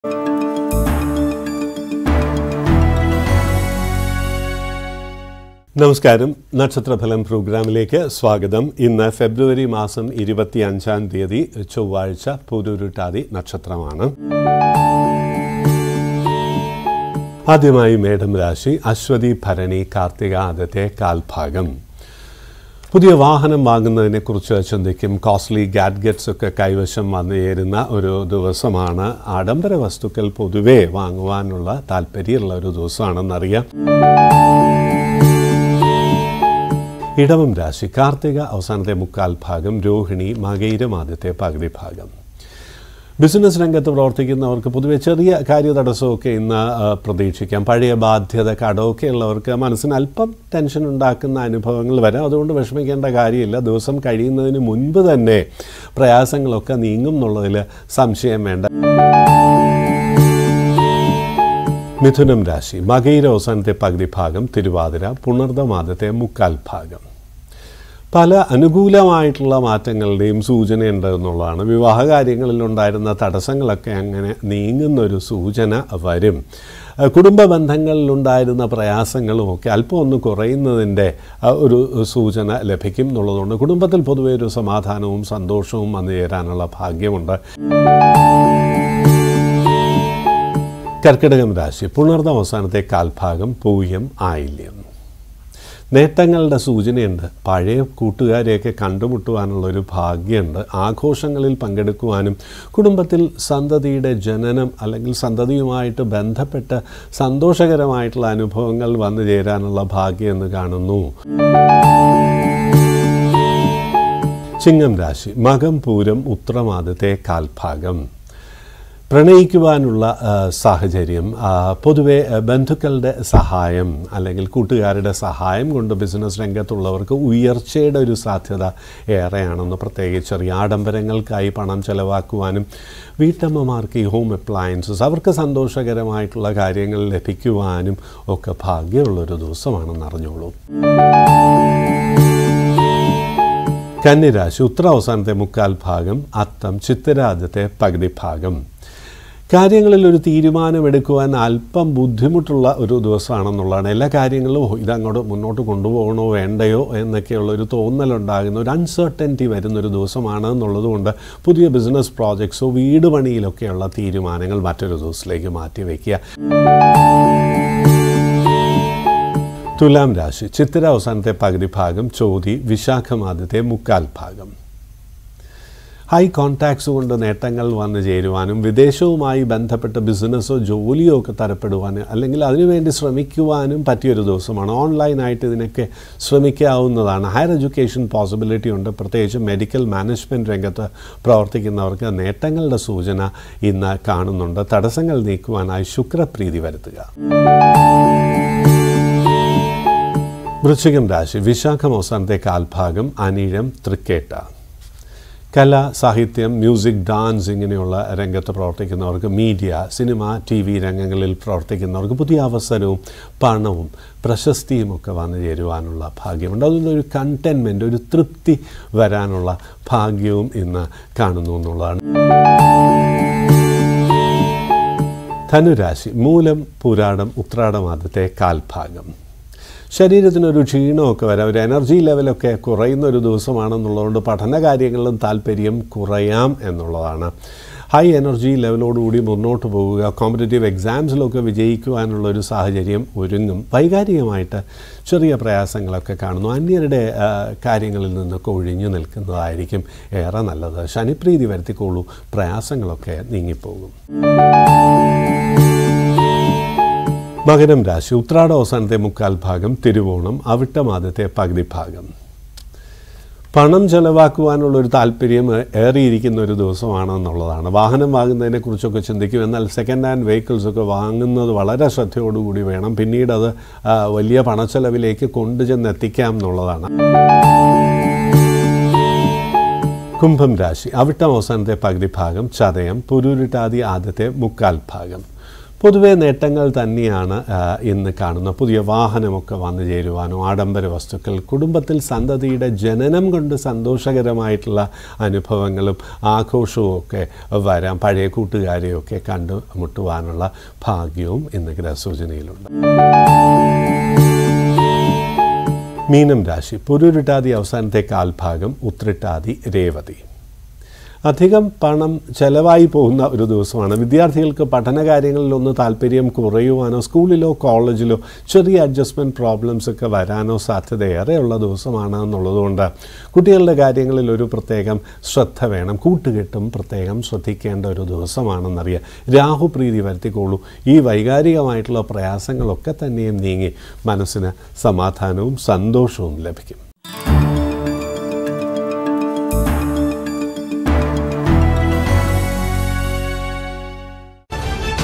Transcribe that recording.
നമസ്കാരം നക്ഷത്രഫലം പ്രോഗ്രാമിലേക്ക് സ്വാഗതം ഇന്ന് ഫെബ്രുവരി മാസം ഇരുപത്തി അഞ്ചാം തീയതി ചൊവ്വാഴ്ച പുരുരുട്ടാതി നക്ഷത്രമാണ് ആദ്യമായി മേടം രാശി അശ്വതി ഭരണി കാർത്തിക ആദ്യത്തെ കാൽഭാഗം പുതിയ വാഹനം വാങ്ങുന്നതിനെക്കുറിച്ച് ചിന്തിക്കും കോസ്റ്റ്ലി ഗാഡ്ഗറ്റ്സ് ഒക്കെ കൈവശം വന്നു ചേരുന്ന ഒരു ദിവസമാണ് ആഡംബര വസ്തുക്കൾ പൊതുവേ വാങ്ങുവാനുള്ള താല്പര്യമുള്ള ഒരു ദിവസമാണെന്നറിയാം ഇടവം രാശി കാർത്തിക അവസാനത്തെ മുക്കാൽ ഭാഗം രോഹിണി മകയിരം ആദ്യത്തെ പകുതി ഭാഗം ബിസിനസ് രംഗത്ത് പ്രവർത്തിക്കുന്നവർക്ക് പൊതുവെ ചെറിയ കാര്യതടസ്സമൊക്കെ ഇന്ന് ആ, പ്രതീക്ഷിക്കാം പഴയ ബാധ്യത കടമൊക്കെ ഉള്ളവർക്ക് മനസ്സിന് അല്പം ടെൻഷൻ ഉണ്ടാക്കുന്ന അനുഭവങ്ങൾ വരാം അതുകൊണ്ട് വിഷമിക്കേണ്ട കാര്യമില്ല ദിവസം കഴിയുന്നതിന് മുൻപ് തന്നെ പ്രയാസങ്ങളൊക്കെ നീങ്ങും എന്നുള്ളതിൽ സംശയം വേണ്ട മിഥുനം രാശി മകയിര അവസാനത്തെ പകുതി ഭാഗം തിരുവാതിര പുണർദമാദത്തെ മുക്കാൽ ഭാഗം പല അനുകൂലമായിട്ടുള്ള മാറ്റങ്ങളുടെയും സൂചനയുണ്ട് എന്നുള്ളതാണ് വിവാഹ കാര്യങ്ങളിൽ ഉണ്ടായിരുന്ന തടസ്സങ്ങളൊക്കെ അങ്ങനെ നീങ്ങുന്നൊരു സൂചന വരും അഹ് കുടുംബ ബന്ധങ്ങളിലുണ്ടായിരുന്ന പ്രയാസങ്ങളുമൊക്കെ അല്പം ഒന്ന് കുറയുന്നതിൻ്റെ അഹ് ഒരു സൂചന ലഭിക്കും എന്നുള്ളതുകൊണ്ട് കുടുംബത്തിൽ പൊതുവെ ഒരു സമാധാനവും സന്തോഷവും വന്നു ചേരാനുള്ള ഭാഗ്യമുണ്ട് കർക്കിടകം രാശി പുണർന്ന അവസാനത്തെ കാൽഭാഗം പൂയം ആയില്യം നേട്ടങ്ങളുടെ സൂചനയുണ്ട് പഴയ കൂട്ടുകാരെയൊക്കെ കണ്ടുമുട്ടുവാനുള്ള ഒരു ഭാഗ്യമുണ്ട് ആഘോഷങ്ങളിൽ പങ്കെടുക്കുവാനും കുടുംബത്തിൽ സന്തതിയുടെ ജനനം അല്ലെങ്കിൽ സന്തതിയുമായിട്ട് ബന്ധപ്പെട്ട് സന്തോഷകരമായിട്ടുള്ള അനുഭവങ്ങൾ വന്നു ചേരാനുള്ള ഭാഗ്യം എന്ന് കാണുന്നു ചിങ്ങം രാശി മകം പൂരം ഉത്രമാദത്തെ കാൽഭാഗം പ്രണയിക്കുവാനുള്ള ആ, സാഹചര്യം ആ, പൊതുവെ ആ, ബന്ധുക്കളുടെ സഹായം അല്ലെങ്കിൽ കൂട്ടുകാരുടെ സഹായം കൊണ്ട് ബിസിനസ് രംഗത്തുള്ളവർക്ക് ഉയർച്ചയുടെ ഒരു സാധ്യത ഏറെയാണെന്ന് പ്രത്യേകിച്ച് ചെറിയ ആഡംബരങ്ങൾക്കായി പണം ചെലവാക്കുവാനും വീട്ടമ്മമാർക്ക് ഈ ഹോം അപ്ലയൻസസ് അവർക്ക് സന്തോഷകരമായിട്ടുള്ള കാര്യങ്ങൾ ലഭിക്കുവാനും ഒക്കെ ഭാഗ്യമുള്ളൊരു ദിവസമാണെന്ന് അറിഞ്ഞോളൂ കന്നിരാശി ഉത്തര അവസാനത്തെ മുക്കാൽ ഭാഗം അത്തം ചിത്തരാജ്യത്തെ പകുതി ഭാഗം കാര്യങ്ങളിൽ ഒരു തീരുമാനമെടുക്കുവാൻ അല്പം ബുദ്ധിമുട്ടുള്ള ഒരു ദിവസമാണെന്നുള്ളതാണ് എല്ലാ കാര്യങ്ങളും "ഓ, ഇതങ്ങോട്ട് മുന്നോട്ട് കൊണ്ടുപോകണോ വേണ്ടയോ എന്നൊക്കെയുള്ള ഒരു തോന്നലുണ്ടാകുന്ന ഒരു അൺസർട്ടൻറ്റി വരുന്നൊരു ദിവസമാണ് എന്നുള്ളതുകൊണ്ട് പുതിയ ബിസിനസ് പ്രോജക്ട്സോ വീട് പണിയിലൊക്കെയുള്ള തീരുമാനങ്ങൾ മറ്റൊരു ദിവസത്തിലേക്ക് മാറ്റി വയ്ക്കുക തുലാം രാശി ചിത്തിര അവസാനത്തെ പകുതി ഭാഗം ചോതി വിശാഖമാദ്യത്തെ മുക്കാൽ ഭാഗം ഹൈ കോൺടാക്ട്സ് കൊണ്ട് നേട്ടങ്ങൾ വന്നു ചേരുവാനും വിദേശവുമായി ബന്ധപ്പെട്ട ബിസിനസ്സോ ജോലിയോ ഒക്കെ തരപ്പെടുവാനും അല്ലെങ്കിൽ അതിനുവേണ്ടി ശ്രമിക്കുവാനും പറ്റിയൊരു ദിവസമാണ് ഓൺലൈനായിട്ട് ഇതിനൊക്കെ ശ്രമിക്കാവുന്നതാണ് ഹയർ എഡ്യൂക്കേഷൻ പോസിബിലിറ്റി ഉണ്ട് പ്രത്യേകിച്ച് മെഡിക്കൽ മാനേജ്മെൻറ്റ് രംഗത്ത് പ്രവർത്തിക്കുന്നവർക്ക് നേട്ടങ്ങളുടെ സൂചന ഇന്ന് കാണുന്നുണ്ട് തടസ്സങ്ങൾ നീക്കുവാനായി ശുക്രപ്രീതി വരുത്തുക വൃശ്ചികം രാശി വിശാഖം അവസാനത്തെ കാൽഭാഗം അനീഴം തൃക്കേട്ട കല സാഹിത്യം മ്യൂസിക് ഡാൻസ് ഇങ്ങനെയുള്ള രംഗത്ത് പ്രവർത്തിക്കുന്നവർക്ക് മീഡിയ സിനിമ ടി വി രംഗങ്ങളിൽ പ്രവർത്തിക്കുന്നവർക്ക് പുതിയ അവസരവും പണവും പ്രശസ്തിയും ഒക്കെ വന്നു ചേരുവാനുള്ള ഭാഗ്യമുണ്ട് അതിലൊരു കണ്ടെൻമെൻറ്റ് ഒരു തൃപ്തി വരാനുള്ള ഭാഗ്യവും ഇന്ന് കാണുന്നു എന്നുള്ളതാണ് ധനുരാശി മൂലം പുരാടം ഉത്രാടം ആദ്യത്തെ കാൽഭാഗം ശരീരത്തിനൊരു ക്ഷീണമൊക്കെ വരാം ഒരു എനർജി ലെവലൊക്കെ കുറയുന്ന ഒരു ദിവസമാണെന്നുള്ളതുകൊണ്ട് പഠന കാര്യങ്ങളിലും താല്പര്യം കുറയാം എന്നുള്ളതാണ് ഹൈ എനർജി ലെവലോടുകൂടി മുന്നോട്ട് പോവുക കോമ്പറ്റേറ്റീവ് എക്സാംസിലൊക്കെ വിജയിക്കുവാനുള്ള ഒരു സാഹചര്യം ഒരുങ്ങും വൈകാരികമായിട്ട് ചെറിയ പ്രയാസങ്ങളൊക്കെ കാണുന്നു അന്യരുടെ ആ, കാര്യങ്ങളിൽ നിന്നൊക്കെ ഒഴിഞ്ഞു നിൽക്കുന്നതായിരിക്കും ഏറെ നല്ലത് ശനിപ്രീതി വരുത്തിക്കോളൂ പ്രയാസങ്ങളൊക്കെ നീങ്ങിപ്പോകും മകരം രാശി ഉത്രാട അവസാനത്തെ മുക്കാൽ ഭാഗം തിരുവോണം അവിട്ടം ആദ്യത്തെ പകുതി ഭാഗം പണം ചെലവാക്കുവാനുള്ള ഒരു താല്പര്യം ഏറിയിരിക്കുന്ന ഒരു ദിവസമാണെന്നുള്ളതാണ് വാഹനം വാങ്ങുന്നതിനെക്കുറിച്ചൊക്കെ ചിന്തിക്കും എന്നാൽ സെക്കൻഡ് ഹാൻഡ് വെഹിക്കിൾസ് ഒക്കെ വാങ്ങുന്നത് വളരെ ശ്രദ്ധയോടുകൂടി വേണം പിന്നീട് അത് ആ, വലിയ പണച്ചെലവിലേക്ക് കൊണ്ടുചെന്ന് എത്തിക്കാം എന്നുള്ളതാണ് കുംഭം രാശി അവിട്ടം അവസാനത്തെ പകുതി ഭാഗം ചതയം പുരുരുട്ടാതി ആദ്യത്തെ മുക്കാൽ ഭാഗം പൊതുവെ നേട്ടങ്ങൾ തന്നെയാണ് ആ, ഇന്ന് കാണുന്ന പുതിയ വാഹനമൊക്കെ വന്നു ചേരുവാനോ ആഡംബര വസ്തുക്കൾ കുടുംബത്തിൽ സന്തതിയുടെ ജനനം കൊണ്ട് സന്തോഷകരമായിട്ടുള്ള അനുഭവങ്ങളും ആഘോഷവും ഒക്കെ വരാം പഴയ കൂട്ടുകാരെയൊക്കെ കണ്ടുമുട്ടുവാനുള്ള ഭാഗ്യവും ഇന്ന് ഗ്രഹസൂചനയിലുണ്ട് മീനം രാശി പുരുരുട്ടാതി അവസാനത്തെ കാൽഭാഗം ഉത്രിട്ടാതി രേവതി അധികം പണം ചെലവായി പോകുന്ന ഒരു ദിവസമാണ് വിദ്യാർത്ഥികൾക്ക് പഠന കാര്യങ്ങളിലൊന്ന് താല്പര്യം കുറയുവാനോ സ്കൂളിലോ കോളേജിലോ ചെറിയ അഡ്ജസ്റ്റ്മെൻറ്റ് പ്രോബ്ലംസ് ഒക്കെ വരാനോ സാധ്യത ഏറെയുള്ള ദിവസമാണ് എന്നുള്ളതുകൊണ്ട് കുട്ടികളുടെ കാര്യങ്ങളിൽ ഒരു പ്രത്യേകം ശ്രദ്ധ വേണം കൂട്ടുകെട്ടും പ്രത്യേകം ശ്രദ്ധിക്കേണ്ട ഒരു ദിവസമാണെന്നറിയാം രാഹുപ്രീതി വരുത്തിക്കോളൂ ഈ വൈകാരികമായിട്ടുള്ള പ്രയാസങ്ങളൊക്കെ തന്നെയും നീങ്ങി മനസ്സിന് സമാധാനവും സന്തോഷവും ലഭിക്കും